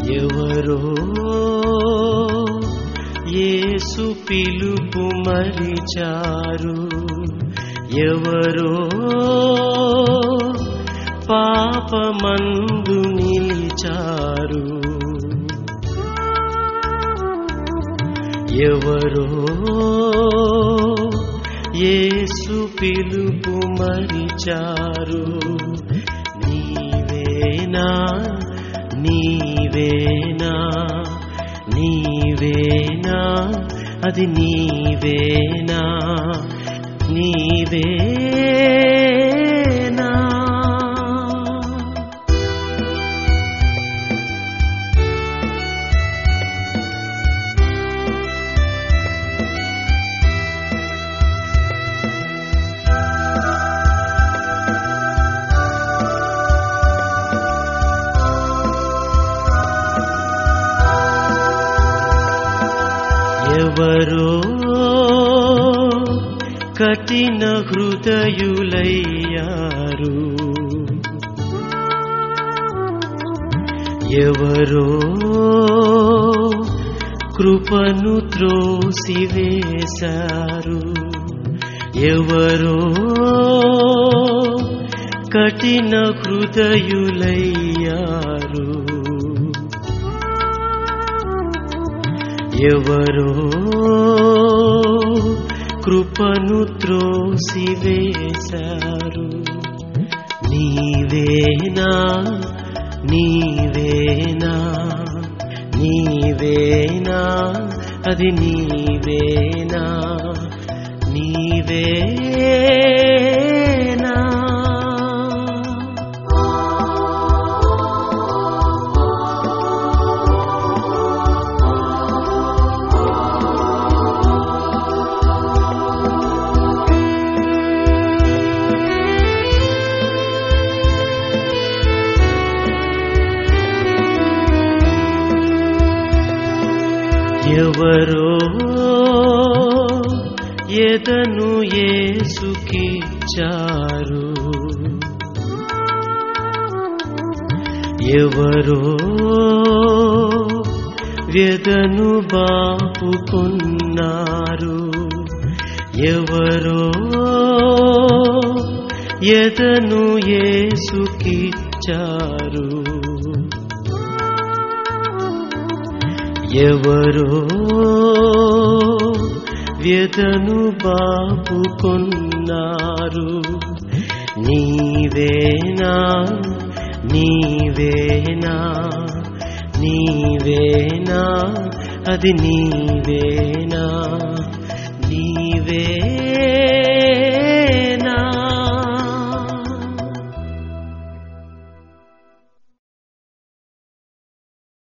ఎవరో యేసు పిలుపు మరిచారు ఎవరో పాపమందు నిలిచారు ఎవరో యేసు పిలుపు మరిచారు నీవేనా నీవేనా నీవేనా అది నీవేనా నీవేనా ఎవరో కఠిన హృదయులయ్యారు ఎవరో కృపను త్రోసివేశారు ఎవరో కఠిన హృదయులయ్యారు ఎవరో కృపను త్రోసివేశారు నీవేనా నీవేనా నీవేనా అది నీవేనా నీవేనా ఎవరో ఎదను ఏసుకిచ్చారు ఎవరో వ్యదను బాపుకున్నారు ఎవరో ఎదను ఏసుకిచ్చారు ఎవరో వ్యతను బాపుకున్నారు నీవేనా నీవేనా నీవేనా అది నీవేనా నీవే